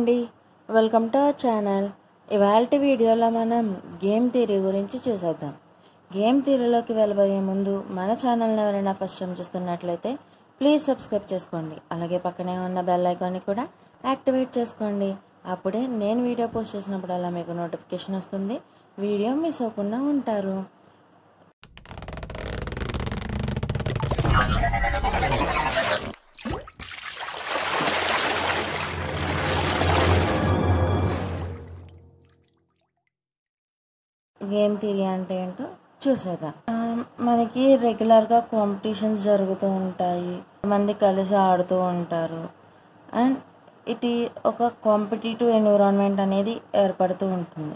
అండి welcome to our channel ఇవాళ వీడియోలో మనం గేమ్ థియరీ గురించి చూసేద్దాం గేమ్ థియరీలోకి వెళ్ళబోయే ముందు మన ఛానల్ని ఎవరైనా ఫస్ట్ టైం చూస్తున్నట్లయితే ప్లీజ్ సబ్స్క్రైబ్ చేసుకోండి అలాగే పక్కనే ఉన్న బెల్ ఐకాన్ని కూడా యాక్టివేట్ చేసుకోండి అప్పుడే నేను వీడియో పోస్ట్ చేసినప్పుడల్లా మీకు నోటిఫికేషన్ వస్తుంది వీడియో మిస్ అవ్వకుండా ఉంటారు గేమ్ థియరీ అంటే ఏంటో చూసేద్దాం ఆ, మనకి రెగ్యులర్గా కాంపిటీషన్స్ జరుగుతూ ఉంటాయి మంది కలిసి ఆడుతూ ఉంటారు అండ్ ఇది ఒక కాంపిటేటివ్ ఎన్విరాన్మెంట్ అనేది ఏర్పడుతూ ఉంటుంది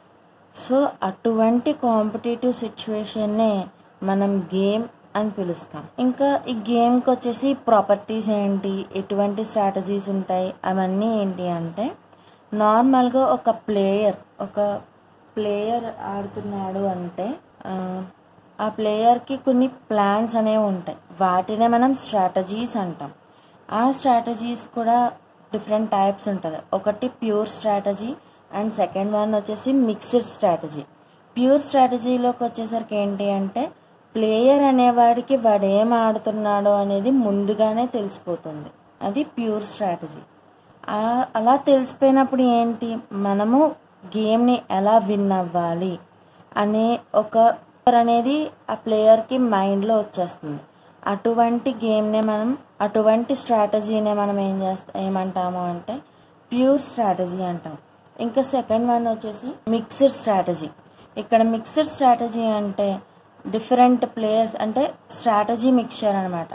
సో అటువంటి కాంపిటేటివ్ సిచ్యువేషన్నే మనం గేమ్ అని పిలుస్తాం ఇంకా ఈ గేమ్కి వచ్చేసి ప్రాపర్టీస్ ఏంటి ఎటువంటి స్ట్రాటజీస్ ఉంటాయి అవన్నీ ఏంటి అంటే నార్మల్గా ఒక ప్లేయర్ ఒక ప్లేయర్ ఆడుతున్నాడు అంటే ఆ, ఆ ప్లేయర్కి కొన్ని ప్లాన్స్ అనేవి ఉంటాయి వాటినే మనం స్ట్రాటజీస్ అంటాం ఆ స్ట్రాటజీస్ కూడా డిఫరెంట్ టైప్స్ ఉంటుంది ఒకటి pure strategy and second one వచ్చేసి మిక్స్డ్ స్ట్రాటజీ ప్యూర్ స్ట్రాటజీలోకి వచ్చేసరికి ఏంటి అంటే ప్లేయర్ అనేవాడికి వాడు ఏం ఆడుతున్నాడో అనేది ముందుగానే తెలిసిపోతుంది అది ప్యూర్ స్ట్రాటజీ ఆ- అలా తెలిసిపోయినప్పుడు ఏంటి మనము గేమ్ని ఎలా విన్ అవ్వాలి అనే ఒక అనేది ఆ ప్లేయర్కి మైండ్లో వచ్చేస్తుంది అటువంటి గేమ్నే మనం అటువంటి స్ట్రాటజీనే మనం ఏం చేస్తా ఏమంటాము అంటే ప్యూర్ స్ట్రాటజీ అంటాం ఇంకా సెకండ్ వన్ వచ్చేసి మిక్స్డ్ స్ట్రాటజీ ఇక్కడ మిక్స్డ్ స్ట్రాటజీ అంటే డిఫరెంట్ ప్లేయర్స్ అంటే స్ట్రాటజీ మిక్చర్ అనమాట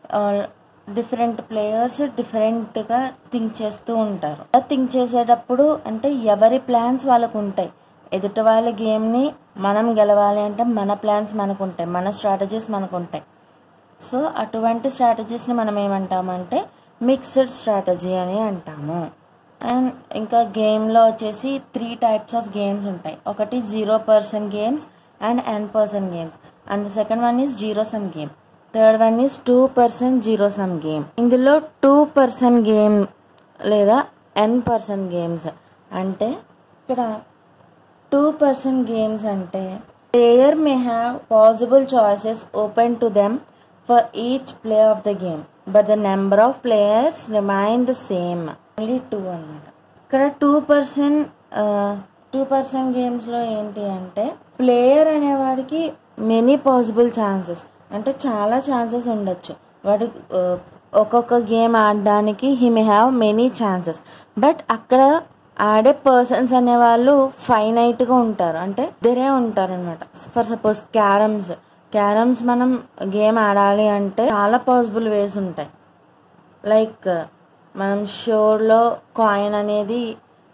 డిఫరెంట్ ప్లేయర్స్ డిఫరెంట్గా థింక్ చేస్తూ ఉంటారు అలా థింక్ చేసేటప్పుడు అంటే ఎవరి ప్లాన్స్ వాళ్ళకు ఉంటాయి ఎదుటి వాళ్ళ గేమ్ని మనం గెలవాలి అంటే మన ప్లాన్స్ మనకు ఉంటాయి మన స్ట్రాటజీస్ మనకు ఉంటాయి సో అటువంటి స్ట్రాటజీస్ని మనం ఏమంటామంటే మిక్స్డ్ స్ట్రాటజీ అని అంటాము అండ్ ఇంకా గేమ్లో వచ్చేసి త్రీ టైప్స్ ఆఫ్ గేమ్స్ ఉంటాయి ఒకటి zero person games and N person games and second one is zero sum game third one is two person zero sum game ఇందులో టూ పర్సన్ గేమ్ లేదా N person games అంటే ఇక్కడ two person games అంటే player may have possible choices open to them for each play of the game but the number of players remain the same only two అనమాట ఇక్కడ two person two person గేమ్స్లో ఏంటి అంటే player అనేవాడికి many possible chances అంటే చాలా chances ఉండొచ్చు వాడు ఆ, ఒక్కొక్క గేమ్ ఆడడానికి he may have many chances but అక్కడ ఆడే పర్సన్స్ అనేవాళ్ళు ఫైనైట్గా ఉంటారు అంటే ఇద్దరే ఉంటారు అనమాట ఫర్ సపోజ్ క్యారమ్స్ క్యారమ్స్ మనం గేమ్ ఆడాలి అంటే చాలా పాసిబుల్ వేస్ ఉంటాయి లైక్ మనం షోర్లో కాయిన్ అనేది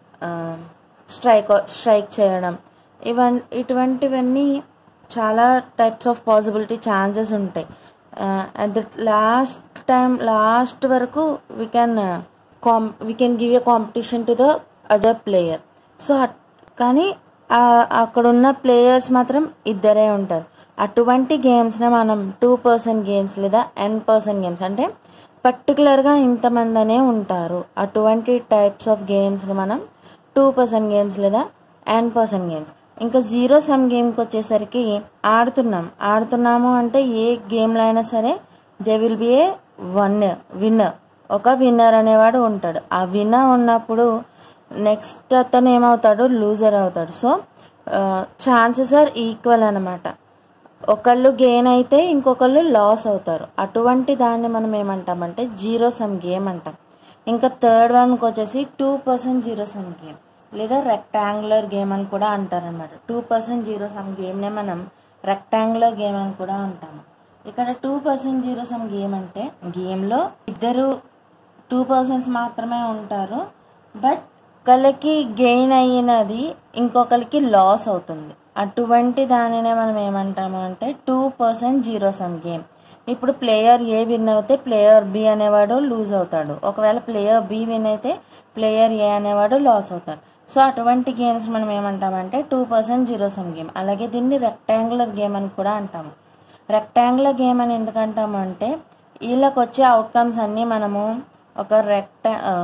స్ట్రైక్ స్ట్రైక్ చేయడం ఇవన్ ఇటువంటివన్నీ చాలా టైప్స్ ఆఫ్ పాసిబిలిటీ ఛాన్సెస్ ఉంటాయి at the last time last వరకు we can com we can give a competition to the other player so కానీ ఆ- అక్కడ ఉన్న ప్లేయర్స్ మాత్రం ఇద్దరే ఉంటారు అటువంటి గేమ్స్ని మనం టూ పర్సన్ గేమ్స్ లేదా ఎన్ పర్సన్ గేమ్స్ అంటే పర్టికులర్గా ఇంతమంది అనే ఉంటారు అటువంటి టైప్స్ ఆఫ్ గేమ్స్ని మనం టూ పర్సన్ గేమ్స్ లేదా ఎన్ పర్సన్ గేమ్స్ ఇంకా జీరో సమ్ గేమ్కి వచ్చేసరికి ఆడుతున్నాం ఆడుతున్నాము అంటే ఏ గేమ్లో అయినా సరే they will be a one winner ఒక విన్నర్ అనేవాడు ఉంటాడు ఆ విన్నర్ ఉన్నప్పుడు నెక్స్ట్ అతను ఏమవుతాడు లూజర్ అవుతాడు సో ఛాన్సెస్ ఆర్ ఈక్వల్ అనమాట ఒకళ్ళు గెయిన్ అయితే ఇంకొకళ్ళు లాస్ అవుతారు అటువంటి దాన్ని మనం ఏమంటామంటే జీరో సమ్ గేమ్ అంటాం ఇంకా థర్డ్ వన్కి వచ్చేసి two percent zero sum game లేదా రెక్టాంగులర్ గేమ్ అని కూడా అంటారనమాట టూ పర్సెంట్ జీరో సమ్ గేమ్నే మనం రెక్టాంగులర్ గేమ్ అని కూడా అంటాము ఇక్కడ two percent zero sum game అంటే గేమ్లో ఇద్దరు టూ పర్సన్స్ మాత్రమే ఉంటారు బట్ ఒకళ్ళకి గెయిన్ అయినది ఇంకొకరికి లాస్ అవుతుంది అటువంటి దానినే మనం ఏమంటాము అంటే two percent zero sum game ఇప్పుడు ప్లేయర్ ఏ విన్ అయితే ప్లేయర్ బి అనేవాడు లూజ్ అవుతాడు ఒకవేళ ప్లేయర్ బి విన్ అయితే ప్లేయర్ ఏ అనేవాడు లాస్ అవుతాడు సో అటువంటి గేమ్స్ మనం ఏమంటామంటే two percent zero sum game అలాగే దీన్ని రెక్టాంగులర్ గేమ్ అని కూడా అంటాము రెక్టాంగులర్ గేమ్ అని ఎందుకంటాము అంటే వీళ్ళకి వచ్చే అవుట్కమ్స్ అన్నీ మనము ఒక రెక్టా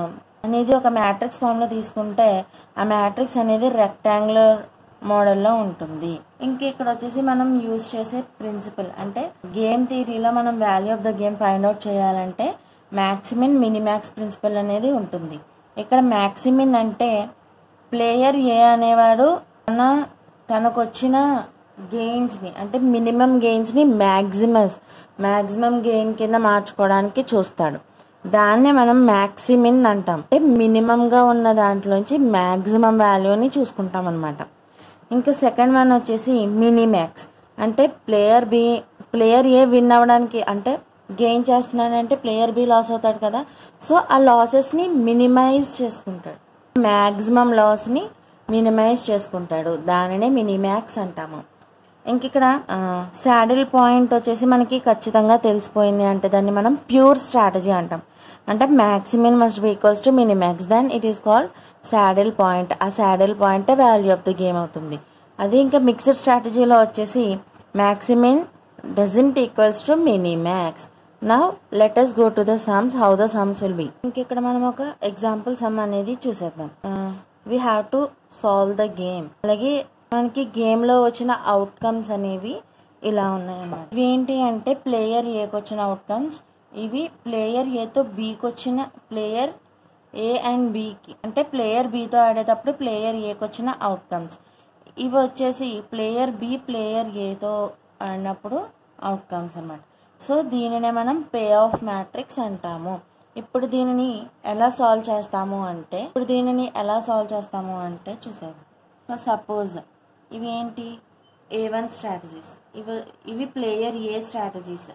అనేది ఒక మ్యాట్రిక్స్ ఫామ్లో తీసుకుంటే ఆ మ్యాట్రిక్స్ అనేది రెక్టాంగులర్ మోడల్లో ఉంటుంది ఇంక ఇక్కడ వచ్చేసి మనం యూజ్ చేసే ప్రిన్సిపల్ అంటే గేమ్ థియరీలో మనం value of the game find out చేయాలంటే మ్యాక్సిమిన్ మినిమాక్స్ ప్రిన్సిపల్ అనేది ఉంటుంది ఇక్కడ మ్యాక్సిమిన్ అంటే ప్లేయర్ ఏ అనేవాడు తన తనకు వచ్చిన గెయిన్స్ని అంటే మినిమం గెయిన్స్ని మ్యాక్సిమస్ మ్యాక్సిమం గెయిన్ కింద మార్చుకోవడానికి చూస్తాడు దాన్నే మనం మ్యాక్సిమిన్ అంటాం అంటే మినిమంగా ఉన్న దాంట్లోంచి మ్యాక్సిమం వాల్యూని చూసుకుంటాం అనమాట ఇంకా సెకండ్ వన్ వచ్చేసి మినిమాక్స్ అంటే player B player A win అవ్వడానికి అంటే గెయిన్ చేస్తున్నాడంటే ప్లేయర్ బి లాస్ అవుతాడు కదా సో ఆ లాసెస్ని మినిమైజ్ చేసుకుంటాడు మ్యాక్సిమం లాస్ని మినిమైజ్ చేసుకుంటాడు దానినే మినిమాక్స్ అంటాము ఇంక ఇక్కడ శాడిల్ పాయింట్ వచ్చేసి మనకి ఖచ్చితంగా తెలిసిపోయింది అంటే దాన్ని మనం ప్యూర్ స్ట్రాటజీ అంటాం అంటే maximin must be equals to minimax then it is called saddle point ఆ saddle point value of the game అవుతుంది అది ఇంకా మిక్స్డ్ స్ట్రాటజీలో వచ్చేసి maximin doesn't equals to minimax now let us go to the sums how the sums will be ఇంక ఇక్కడ మనం ఒక ఎగ్జాంపుల్ సమ్ అనేది చూసేద్దాం we have to solve the game అలాగే మనకి గేమ్లో వచ్చిన అవుట్కమ్స్ అనేవి ఇలా ఉన్నాయన్నమాట ఇవి ఏంటి అంటే ప్లేయర్ ఏకి వచ్చిన అవుట్కమ్స్ ఇవి ప్లేయర్ ఏతో బీకి వచ్చిన ప్లేయర్ ఏ అండ్ బీకి అంటే ప్లేయర్ బీతో ఆడేటప్పుడు ప్లేయర్ ఏకి వచ్చిన అవుట్కమ్స్ ఇవి వచ్చేసి ప్లేయర్ బి ప్లేయర్ ఏతో ఆడినప్పుడు అవుట్కమ్స్ అన్నమాట సో దీనినే మనం పే ఆఫ్ మ్యాట్రిక్స్ అంటాము ఇప్పుడు దీనిని ఎలా సాల్వ్ చేస్తాము అంటే ఇప్పుడు దీనిని ఎలా సాల్వ్ చేస్తాము అంటే చూసారు సపోజ్ ఇవి ఏంటి ఏ వన్ స్ట్రాటజీస్ ఇవి ఇవి ప్లేయర్ ఏ స్ట్రాటజీస్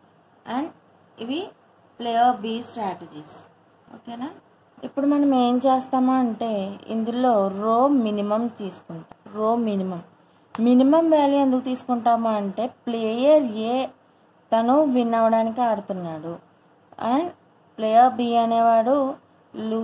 అండ్ ఇవి ప్లేయర్ బి స్ట్రాటజీస్ ఓకేనా ఇప్పుడు మనం ఏం చేస్తాము అంటే ఇందులో రో మినిమం తీసుకుంటాం రో మినిమం మినిమం వాల్యూ ఎందుకు తీసుకుంటాము అంటే ప్లేయర్ ఏ తను విన్ అవ్వడానికి ఆడుతున్నాడు అండ్ ప్లేయర్ బి అనేవాడు లూ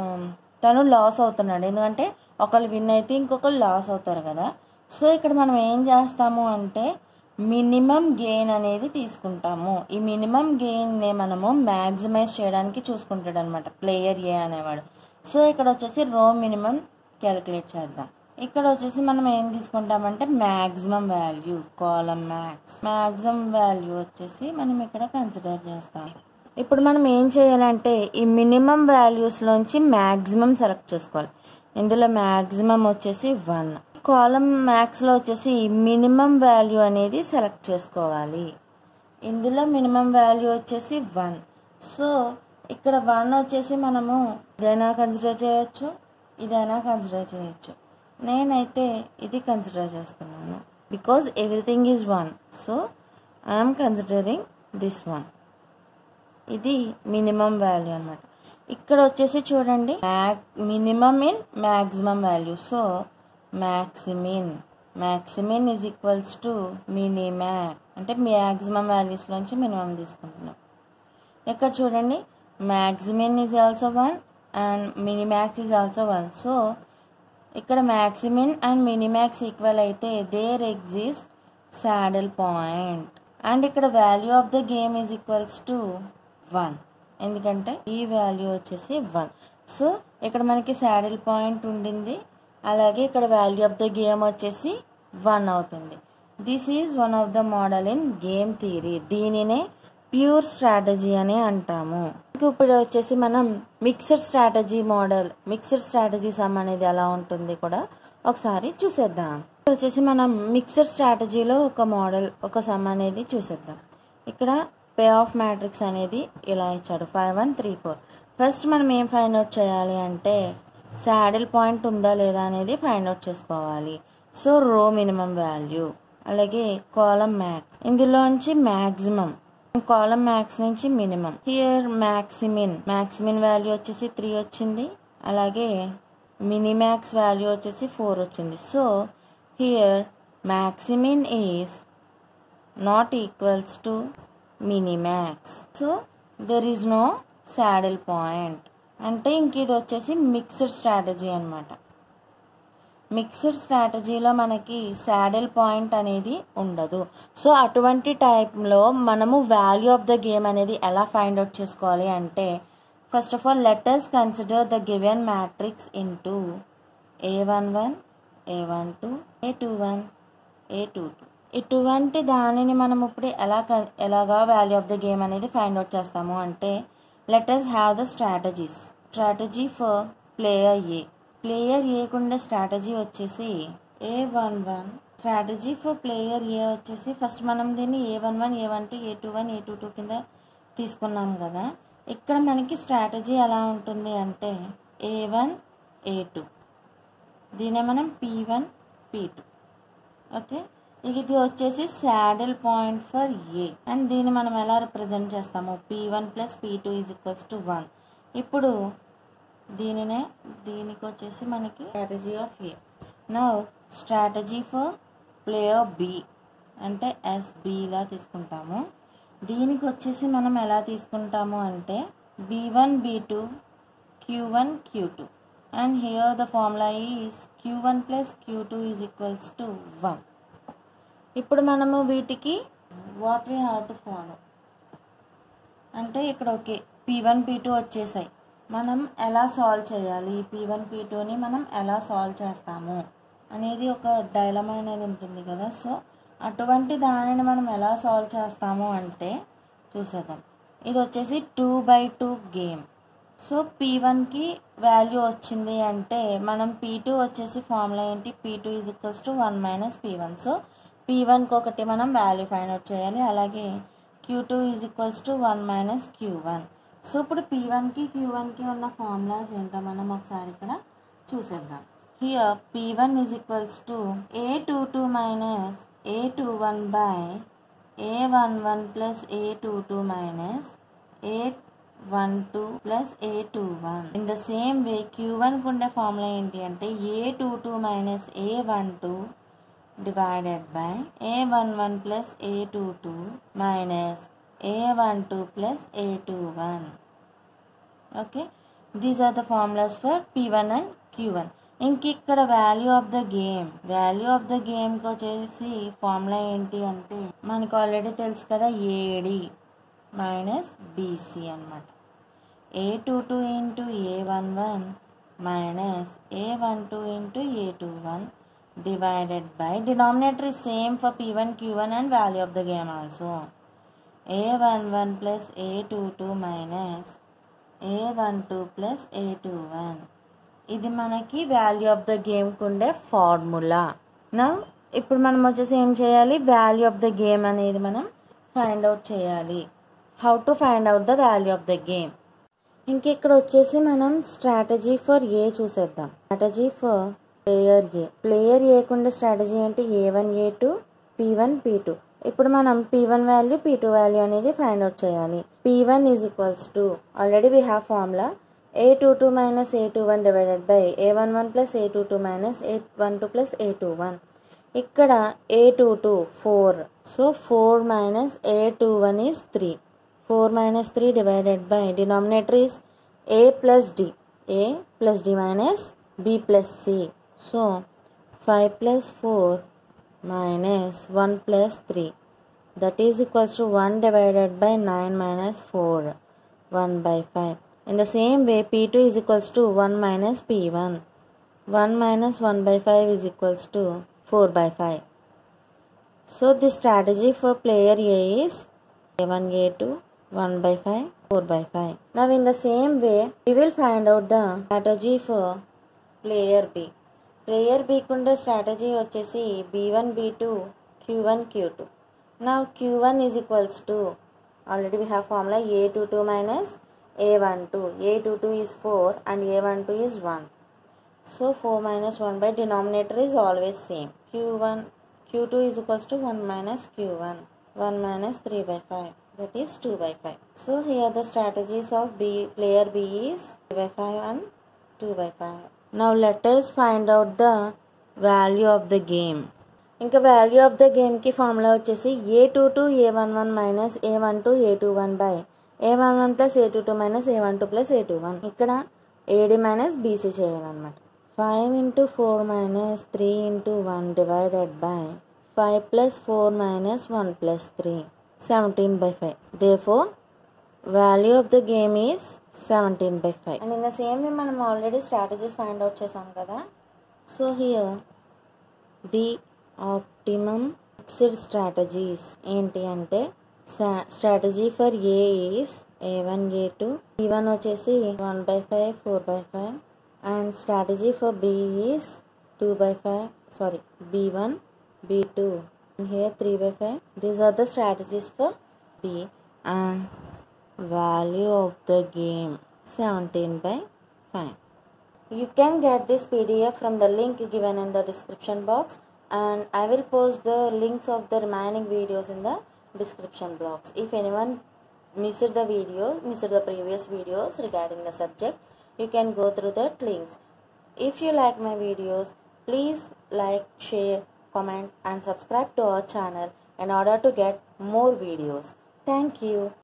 తను లాస్ అవుతున్నాడు ఎందుకంటే ఒకళ్ళు విన్ అయితే ఇంకొకరు లాస్ అవుతారు కదా సో ఇక్కడ మనం ఏం చేస్తాము అంటే మినిమం గెయిన్ అనేది తీసుకుంటాము ఈ మినిమం గెయిన్నే మనము మ్యాక్సిమైజ్ చేయడానికి చూసుకుంటాడు అనమాట ప్లేయర్ ఏ అనేవాడు సో ఇక్కడ వచ్చేసి రో మినిమం క్యాలిక్యులేట్ చేద్దాం ఇక్కడ వచ్చేసి మనం ఏం తీసుకుంటామంటే maximum value column max maximum value వచ్చేసి మనం ఇక్కడ కన్సిడర్ చేస్తాం ఇప్పుడు మనం ఏం చేయాలంటే ఈ మినిమం వాల్యూస్లోంచి మ్యాక్సిమం సెలెక్ట్ చేసుకోవాలి ఇందులో మ్యాక్సిమం వచ్చేసి వన్ కాలం మ్యాక్స్లో వచ్చేసి మినిమం వాల్యూ అనేది సెలెక్ట్ చేసుకోవాలి ఇందులో మినిమం వాల్యూ వచ్చేసి వన్ సో ఇక్కడ వన్ వచ్చేసి మనము ఇదైనా కన్సిడర్ చేయొచ్చు ఇదైనా కన్సిడర్ చేయొచ్చు నేనైతే ఇది కన్సిడర్ చేస్తున్నాను because everything is one so I'm considering this one ఇది మినిమం వాల్యూ అనమాట ఇక్కడ వచ్చేసి చూడండి minimum in maximum value so maximin maximin is equals to minimax అంటే మ్యాక్సిమం వాల్యూస్లోంచి మినిమం తీసుకుంటున్నాం ఇక్కడ చూడండి maximin is also one and minimax is also one so ఇక్కడ మ్యాక్సిమిన్ అండ్ మినిమాక్స్ ఈక్వల్ అయితే there exist saddle point and ఇక్కడ value of the game is equals to one ఎందుకంటే ఈ వాల్యూ వచ్చేసి వన్ సో ఇక్కడ మనకి సాడిల్ పాయింట్ ఉండింది అలాగే ఇక్కడ వాల్యూ ఆఫ్ ద గేమ్ వచ్చేసి వన్ అవుతుంది this is one of the model in game theory దీనినే ప్యూర్ స్ట్రాటజీ అని అంటాము ఇప్పుడు వచ్చేసి మనం mixed strategy model mixed strategy sum అనేది ఎలా ఉంటుంది కూడా ఒకసారి చూసేద్దాం వచ్చేసి మనం మిక్స్డ్ స్ట్రాటజీలో ఒక మోడల్ ఒక సమ్ అనేది చూసేద్దాం ఇక్కడ పే ఆఫ్ మ్యాట్రిక్స్ అనేది ఇలా ఇచ్చాడు five one three four first మనం ఏం ఫైండ్ అవుట్ చేయాలి అంటే శాడిల్ పాయింట్ ఉందా లేదా అనేది ఫైండ్ అవుట్ చేసుకోవాలి సో రో మినిమం వాల్యూ అలాగే కాలం మ్యాక్స్ ఇందులోంచి మ్యాక్సిమం కాలం మ్యాక్స్ నుంచి minimum here maximin maximin value వచ్చేసి త్రీ వచ్చింది అలాగే మినిమాక్స్ వాల్యూ వచ్చేసి ఫోర్ వచ్చింది so here maximin is not equals to minimax so there is no saddle point అంటే ఇంక ఇది వచ్చేసి మిక్స్డ్ స్ట్రాటజీ అనమాట మిక్స్డ్ స్ట్రాటజీలో మనకి శాడిల్ పాయింట్ అనేది ఉండదు సో అటువంటి టైప్లో మనము వాల్యూ ఆఫ్ ద గేమ్ అనేది ఎలా ఫైండ్ అవుట్ చేసుకోవాలి అంటే first of all let us consider the given matrix into A one one A one two A two one A two two ఇటువంటి దానిని మనం ఇప్పుడు ఎలా క- ఎలాగా వాల్యూ ఆఫ్ ద గేమ్ అనేది ఫైండ్ అవుట్ చేస్తాము అంటే let us have the strategies strategy for player A player ఏకు ఉండే స్ట్రాటజీ వచ్చేసి A one one strategy for player A వచ్చేసి ఫస్ట్ మనం దీన్ని A one one A one two A two one A two two కింద తీసుకున్నాం కదా ఇక్కడ మనకి స్ట్రాటజీ ఎలా ఉంటుంది అంటే ఏ వన్ ఏ టూ దీనే మనం P one P two okay ఇది వచ్చేసి saddle point for A and దీన్ని మనం ఎలా రిప్రజెంట్ చేస్తాము P one plus P two is equals to one ఇప్పుడు దీనినే దీనికి వచ్చేసి మనకి స్ట్రాటజీ ఆఫ్ ఏ నా స్ట్రాటజీ ఫర్ ప్లేయర్ బి అంటే ఎస్బిలా తీసుకుంటాము దీనికి వచ్చేసి మనం ఎలా తీసుకుంటాము అంటే B one B two Q one Q two and here the formula is Q one plus Q two is equals to one ఇప్పుడు మనము వీటికి what we have to follow అంటే ఇక్కడ okay P one P two వచ్చేసాయి మనం ఎలా solve చేయాలి P one P టూని మనం ఎలా సాల్వ్ చేస్తాము అనేది ఒక డైలమా అనేది ఉంటుంది కదా సో అటువంటి దానిని మనం ఎలా సాల్వ్ చేస్తాము అంటే చూసేద్దాం ఇది వచ్చేసి two by two game so P వన్కి వాల్యూ వచ్చింది అంటే మనం పీ టూ వచ్చేసి ఫార్ములా ఏంటి P two is equals to one minus P one so P వన్కి ఒకటి మనం వాల్యూ ఫైండ్ అవుట్ చేయాలి అలాగే Q two is equals to one minus Q one so P పీ వన్కి క్యూ వన్కి ఉన్న ఫార్ములాస్ ఏంటో మనం ఒకసారి ఇక్కడ చూసేద్దాం here P one is equals to A two two minus A two one by A one one plus A two two minus A one two plus A two one in the same way Q one ఉండే formula ఏంటి అంటే A two two minus A one two divided by a11 plus a22 minus a12 plus a21 okay these are the formulas for p1 and q1 ఇంక ఇక్కడ value of the game value of the గేమ్కి వచ్చేసి formula ఏంటి అంటే మనకు already తెలుసు కదా AD minus BC అనమాట A two two into A one one minus A one two into A two one divided by denominator is same for p1 q1 and value of the game also a11 plus a22 minus a12 plus a21 ఇది మనకి value of the గేమ్కి ఉండే formula నా ఇప్పుడు మనం వచ్చేసి ఏం చేయాలి value of the game అనేది మనం ఫైండ్ అవుట్ చేయాలి how to find out the value of the game ఇంక ఇక్కడ వచ్చేసి మనం స్ట్రాటజీ ఫర్ ఏ చూసేద్దాం strategy for player A player ఏకుండే స్ట్రాటజీ ఏంటి A one A two P one P two ఇప్పుడు మనం P one value P two value అనేది ఫైండ్ అవుట్ చేయాలి P one is equals to already we have formula A two two minus A two one divided by A one one plus A two two minus A one two plus A two one ఇక్కడ A two two four so four minus A two one is three four minus three divided by denominator is A plus D A plus D minus B plus C so five plus four minus one plus three that is equals to one divided by nine minus four one by five in the same way P two is equals to one minus P one one minus one by five is equals to four by five So the strategy for player A is A1, A2, 1 by 5, 4 by 5. Now in the same way, we will find out the strategy for player B. Player బీకుండే strategy వచ్చేసి B one B two Q one Q two నా Q one is equals to already we have formula A two two minus A one two A two two is four and A one two is one So 4 minus 1 by denominator is always same. Q1, Q2 is equals to 1 minus Q1. 1 minus 3 by 5. That is 2 by 5. So here the strategies of B player B is 3 by 5 and 2 by 5. Now let us find out the value of the game. ఇంకా value of the గేమ్కి formula వచ్చేసి A two two A one one minus A one two A two one by A one one plus A two two minus A one two plus A two one ఇక్కడ A D minus B C చేయాలన్నమాట five into four minus three into one divided by five plus four minus one plus three seventeen by five therefore value of the game is seventeen by five and in the same way మనం already strategies find out చేసాం కదా so here the optimum fixed strategies ఏంటి అంటే strategy for A is A one A two B one వచ్చేసి one by five four by five and strategy for B is two by five sorry B one B two here three by five these are the strategies for B and value of the game 17 by 5 you can get this pdf from the link given in the description box and i will post the links of the remaining videos in the description box if anyone missed the video missed the previous videos regarding the subject you can go through that links if you like my videos please like share comment and subscribe to our channel in order to get more videos thank you